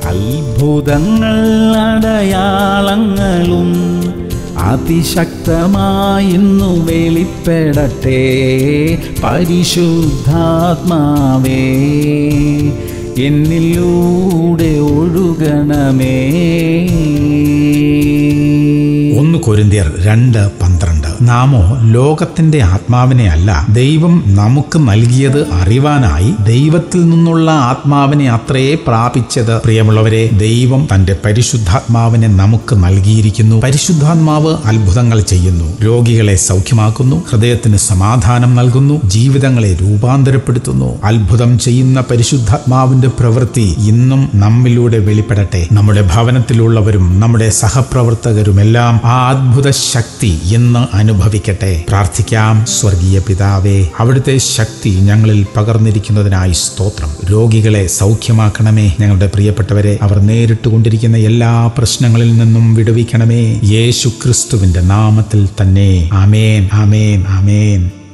അത്ഭുതങ്ങൾ അടയാളങ്ങളും അതിശക്തമായിന്നു വെളിപ്പെടട്ടെ പരിശുദ്ധാത്മാവേ എന്നിലൂടെ ഒഴുകണമേ ഒന്ന് കൊരിന്തിയർ രണ്ട് പന്ത്രണ്ട് നാമോ ലോകത്തിന്റെ ആത്മാവിനെ അല്ല ദൈവം നമുക്ക് നൽകിയത് അറിവാനായി ദൈവത്തിൽ നിന്നുള്ള ആത്മാവിനെ അത്രേ പ്രാപിച്ചത് പ്രിയമുള്ളവരെ ദൈവം തന്റെ പരിശുദ്ധാത്മാവിനെ നമുക്ക് നൽകിയിരിക്കുന്നു പരിശുദ്ധാത്മാവ് അത്ഭുതങ്ങൾ ചെയ്യുന്നു രോഗികളെ സൗഖ്യമാക്കുന്നു ഹൃദയത്തിന് സമാധാനം നൽകുന്നു ജീവിതങ്ങളെ രൂപാന്തരപ്പെടുത്തുന്നു അത്ഭുതം ചെയ്യുന്ന പരിശുദ്ധാത്മാവിന്റെ പ്രവൃത്തി ഇന്നും നമ്മിലൂടെ വെളിപ്പെടട്ടെ നമ്മുടെ ഭവനത്തിലുള്ളവരും നമ്മുടെ സഹപ്രവർത്തകരുമെല്ലാം ആ അത്ഭുത ശക്തി ഇന്ന് അനുഭവിക്കട്ടെ പ്രാർത്ഥിക്കാം സ്വർഗീയ പിതാവേ അവിടുത്തെ ശക്തി ഞങ്ങളിൽ പകർന്നിരിക്കുന്നതിനായി സ്തോത്രം രോഗികളെ സൗഖ്യമാക്കണമേ ഞങ്ങളുടെ പ്രിയപ്പെട്ടവരെ അവർ നേരിട്ട് കൊണ്ടിരിക്കുന്ന എല്ലാ പ്രശ്നങ്ങളിൽ നിന്നും വിടുവിക്കണമേ യേശു ക്രിസ്തുവിന്റെ നാമത്തിൽ തന്നെ ആമേൻ ആമേൻ ആമേൻ